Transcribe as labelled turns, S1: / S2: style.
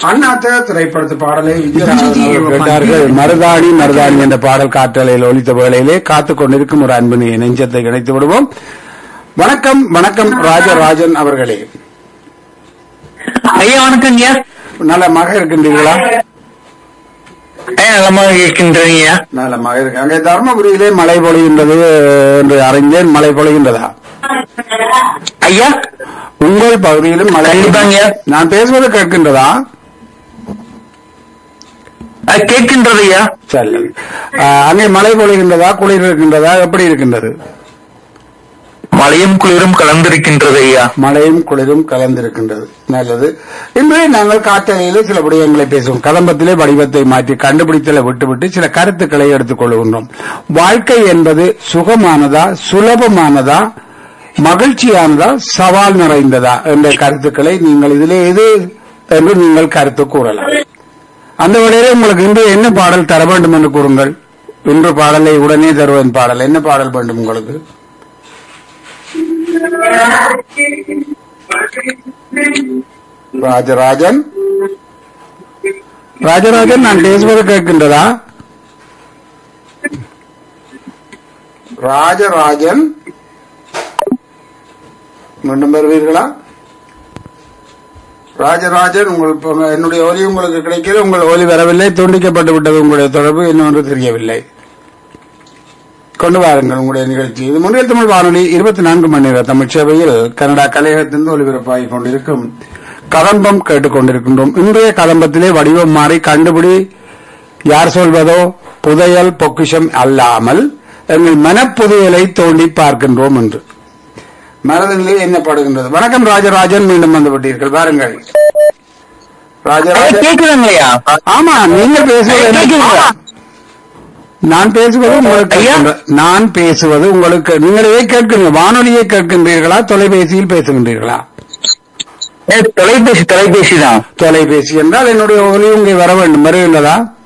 S1: அண்ணாத்த திரைப்படத்து பாடலை விஜயராகவன் அவர்கள் கேட்டார்கள் மருதாணி மருதாணி என்ற பாடல் காற்றலையில் ஒலித்த வேளையிலே காத்துக் கொண்டிருக்கும் ஒரு அன்பினை நெஞ்சத்தை இணைத்து விடுவோம் வணக்கம் வணக்கம் ராஜராஜன் அவர்களே
S2: ஐயா வணக்கம் ஐயா
S1: நலமாக இருக்கின்றீர்களா
S2: ஐயா நலமாக இருக்கின்றேன் ஐயா
S1: நலமாக இருக்கு அங்கே தர்மபுரியிலே மழை பொழிகின்றது என்று அறிந்தேன் மழை பொழிகின்றதா
S2: ஐயா
S1: உங்கள் பகுதியிலும் மழை
S2: கண்டிப்பாங்க.
S1: நான் பேசுவது கேட்கின்றதா
S2: அஹ், கேட்கின்றது ஐயா
S1: சரி ஆஹ், அங்கே மழை பொழிகின்றதா குளிர் இருக்கின்றதா எப்படி இருக்கின்றது
S2: மழையும் குளிரும் கலந்திருக்கின்றது ஐயா
S1: மழையும் குளிரும் கலந்திருக்கின்றது நல்லது இன்று நாங்கள் காற்றலையிலே சில விடயங்களை பேசுவோம் கதம்பத்திலே வடிவத்தை மாற்றி கண்டுபிடித்தலை விட்டுவிட்டு சில கருத்துக்களை எடுத்துக் கொள்கின்றோம் வாழ்க்கை என்பது சுகமானதா சுலபமானதா மகிழ்ச்சியானதா சவால் நிறைந்ததா என்ற கருத்துக்களை நீங்கள் இதிலே எது என்று நீங்கள் கருத்து கூறலாம் அந்த வழியிலே உங்களுக்கு இன்று என்ன பாடல் தர வேண்டும் என்று கூறுங்கள் இன்று பாடலை உடனே தருவேன் பாடல் என்ன பாடல் வேண்டும் உங்களுக்கு ராஜராஜன் ராஜராஜன் நான் பேசுவது கேட்கின்றதா ராஜராஜன் மீண்டும் வருவீர்களா ராஜராஜன் உங்கள் இப்ப என்னுடைய ஒலி உங்களுக்கு கிடைக்கிறது உங்கள் ஒலி வரவில்லை துண்டிக்கப்பட்டு விட்டது உங்களுடைய தொடர்பு இன்னொன்று தெரியவில்லை கொண்டு வாருங்கள் உங்களுடைய நிகழ்ச்சி இது முன்னில் தமிழ் வானொலி இருபத்தி நான்கு மணி நேர தமிழ் சேவையில் கனடா கலையகத்திலிருந்து ஒலிபரப்பாகிக் கொண்டிருக்கும் கதம்பம் கேட்டுக்கொண்டிருக்கின்றோம் இன்றைய கதம்பத்திலே வடிவம் மாறி கண்டுபிடி யார் சொல்வதோ புதையல் பொக்கிஷம் அல்லாமல் எங்கள் மனப்புதையலை தோண்டி பார்க்கின்றோம் என்று மனதிலே என்ன படுகின்றது வணக்கம் ராஜராஜன் மீண்டும் வந்து விட்டீர்கள் பாருங்கள்
S2: ஐயா,
S1: ராஜராஜன்
S2: கேக்குதுங்க ஐயா
S1: ஆமா நீங்க பேசுவது எனக்கு-
S2: கேக்குதுங்களா?
S1: நான் பேசுவது உங்களுக்கு
S2: ஐயா?
S1: கேட்கின்ற- நான் பேசுவது உங்களுக்கு நீங்களே கேட்கிறீங்க வானொலியை கேட்கின்றீர்களா தொலைபேசியில் பேசுகின்றீர்களா
S2: ஏ, தொலைபேசி தொலைபேசி தான்
S1: தொலைபேசி என்றால் என்னுடைய ஒலி இங்கே வர வேண்டும் வருகின்றதா